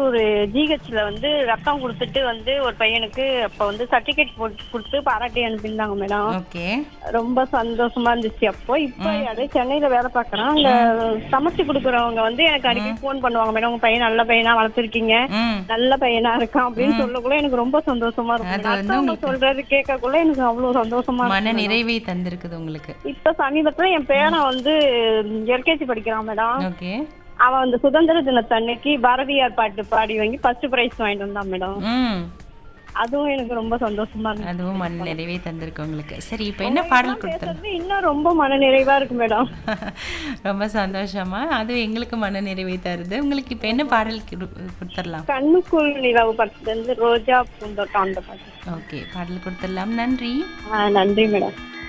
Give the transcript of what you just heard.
திருப்பத்தூர் ஜிஹெச்ல வந்து ரத்தம் கொடுத்துட்டு வந்து ஒரு பையனுக்கு அப்ப வந்து சர்டிபிகேட் போட்டு கொடுத்து பாராட்டி அனுப்பியிருந்தாங்க மேடம் ஓகே ரொம்ப சந்தோஷமா இருந்துச்சு அப்போ இப்போ அதே சென்னையில வேலை பார்க்கறேன் அங்க சமைச்சு கொடுக்குறவங்க வந்து எனக்கு அடிக்கடி ஃபோன் பண்ணுவாங்க மேடம் உங்க பையன் நல்ல பையனா வளர்த்துருக்கீங்க ம் நல்ல பையனா இருக்கான் அப்படின்னு சொல்லக்குள்ள எனக்கு ரொம்ப சந்தோஷமா அது இருக்கும் வந்து அடுத்தவங்க சொல்றது கேட்கக்குள்ள எனக்கு அவ்வளவு சந்தோஷமா மன இருக்கும் நிறைவை தந்திருக்குது உங்களுக்கு இப்ப சமீபத்துல என் பேரன் வந்து எல்கேஜி படிக்கிறான் மேடம் ஓகே அவன் அந்த சுதந்திர தினத்தன்னைக்கு பாரதியார் பாட்டு பாடி வாங்கி ஃபர்ஸ்ட் பிரைஸ் வாங்கிட்டு வந்தான் மேடம் ம் அதுவும் எனக்கு ரொம்ப சந்தோஷமா இருந்துச்சு அதுவும் மன நிறைவை தந்திருக்கு உங்களுக்கு சரி இப்போ என்ன பாடல் கொடுத்தலாம் பேசுறது இன்னும் ரொம்ப மன நிறைவா இருக்கு மேடம் ரொம்ப சந்தோஷமா அது எங்களுக்கு மன நிறைவை தருது உங்களுக்கு இப்போ என்ன பாடல் கொடு- கொடுத்துடலாம் கண்ணுக்குள் நிலவு படத்துல இருந்து ரோஜா பூந்தோட்டம் அந்த பாட்டு ஓகே பாடல் கொடுத்துடலாம் நன்றி ஆ, நன்றி மேடம்